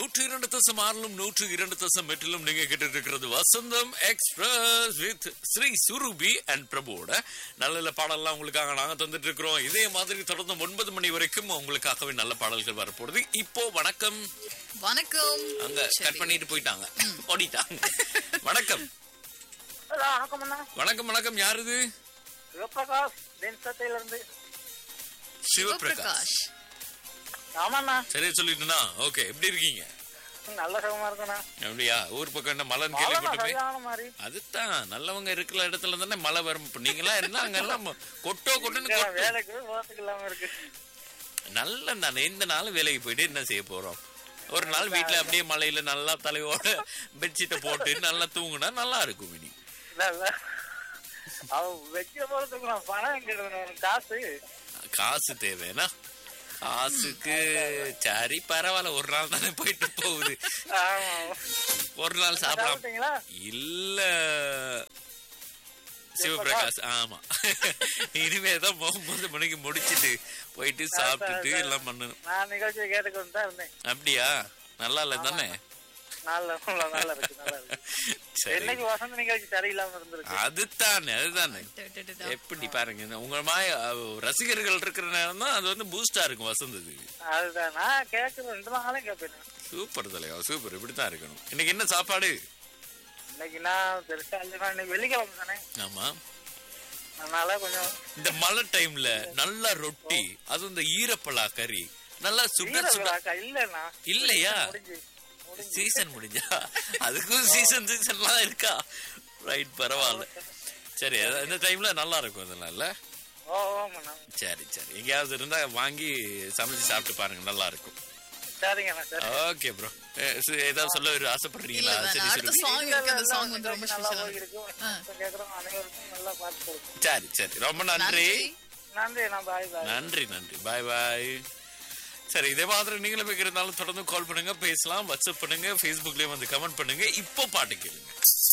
நூற்று இரண்டு தசம் ஆறிலும் நூற்று இரண்டு தசம் எட்டிலும் நீங்க கேட்டு இருக்கிறது Vasantham express with Shri Surubi and பிரபுவோட நல்ல நல்ல பாடல்லாம் உங்களுக்காக நாங்க தந்துட்டு இருக்கிறோம் இதே மாதிரி தொடர்ந்து ஒன்பது மணி வரைக்கும் உங்களுக்காகவே நல்ல பாடல்கள் வரப்போகுது இப்போ வணக்கம் வணக்கம் அங்க கட் பண்ணிட்டு போயிட்டாங்க ஓடிட்டாங்க வணக்கம் ஹலோ வணக்கம் அண்ணா வணக்கம் வணக்கம் யாரு இது சிவபிரகாஷ் தென்சத்தையில இருந்து சிவபிரகாஷ் சிவபிரகாஷ் ஆமாண்ணா சரியா சொல்லிட்டுனா ஓகே எப்படி இருக்கீங்க நல்ல சுகமா இருக்குண்ணா அப்படியா ஊர் பக்கம் என்ன மலைன்னு மழைண்ணா கேள்விப்பட்டிருப்பேன் சரியான மாதிரி அதுதான் நல்லவங்க இருக்கிற இடத்துல தானே மழை வரும் இப்ப நீங்களா இருந்தா அங்கெல்லாம் கொட்டோ கொட்டுன்னு இங்க கொட்டும் வேலைக்கு போறதுக்கு இல்லாம இருக்கு நல்ல தானே எந்த நாளும் வேலைக்கு போயிட்டு என்ன செய்ய போறோம் ஒரு நாள் வீட்ல அப்படியே மலையில நல்லா தலையோட பெட்ஷீட்டை போட்டு நல்லா தூங்குனா நல்லா இருக்கும் இனி இல்ல இல்ல அவன் வைக்கிற போறதுக்கு நான் பணம் எங்க காசு காசு தேவைன்னா காசுக்கு சரி பரவாயில்ல ஒரு நாள் தானே போயிட்டு போகுது ஆமா ஒரு நாள் சாப்பிடலாம் சாப்பிட்டீங்களா இல்ல சிவபிரகாஷ் ஆமா இனிமேதான் ஒன்பது மணிக்கு முடிச்சிட்டு போயிட்டு சாப்பிட்டுட்டு எல்லாம் பண்ணணும் நான் நிகழ்ச்சியை கேட்டுக்கொண்டு தான் இருந்தேன் அப்படியா நல்லா இல்ல தானே நல்ல நல்ல நல்லா இருக்கு நல்லா இருக்கு சரி என்னைக்கு வசந்த நிகழ்ச்சி சரியில்லாம இருந்திருக்கு அதுதானே அதுதானே டடடடா. எப்படி பாருங்க இந்த உங்க மாய அஹ், ரசிகர்கள் இருக்கிற நேரம் தான் அது வந்து பூஸ்டா இருக்கும் வசந்தது அதுதான் நான் கேட்கறது ரெண்டு நாளும் கேட்பேன் சூப்பர் தலைவா சூப்பர் இப்படித்தான் இருக்கணும் இன்னைக்கு என்ன சாப்பாடு இன்னைக்கு நான் பெருசா இல்லைன்னா இன்னைக்கு வெள்ளிக்கிழமை தானே ஆமா அதனால கொஞ்சம் இந்த மழை டைம்ல நல்லா ரொட்டி அதுவும் இந்த ஈரப்பலா கறி நல்லா சுட சுட வீரர்களாக்கா இல்லண்ணா இல்லையா முடிஞ்சு முடிஞ்சு சீசன் முடிஞ்சா அதுக்கும் சீசன் சீசன்லாம் இருக்கா ரைட் பரவாயில்ல சரி அதான் இந்த டைம்ல நல்லா இருக்கும் இதெல்லாம் இல்ல ஓ ஓமாண்ணா சரி சரி எங்கேயாவது இருந்தா வாங்கி சமைச்சு சாப்பிட்டு பாருங்க நல்லா இருக்கும் சரிங்கண்ணா சரி ஓகே ப்ரோ ஏதாவது சொல்ல ஒரு ஆசைப்படுறீங்களா இல்ல, சரி வேணாம். அடுத்த சரி சாங் இருக்கு அந்த சாங் வந்து ரொம்ப நல்லா ஸ்பெஷலா போயிருக்கு இப்ப கேக்குறோம் அனைவருக்கும் நல்லா பார்த்து கொடுக்கும் சரி சரி ரொம்ப நன்றி நன்றி நான் பாய் பாய் நன்றி நன்றி பாய் பாய் சரி இதே மாதிரி நீங்களும் இருந்தாலும் தொடர்ந்து கால் பண்ணுங்க பேசலாம் வாட்ஸ்அப் பண்ணுங்க ஃபேஸ்புக்லயும் வந்து கமெண்ட் பண்ணுங்க இப்போ பாட்டு கேளுங்க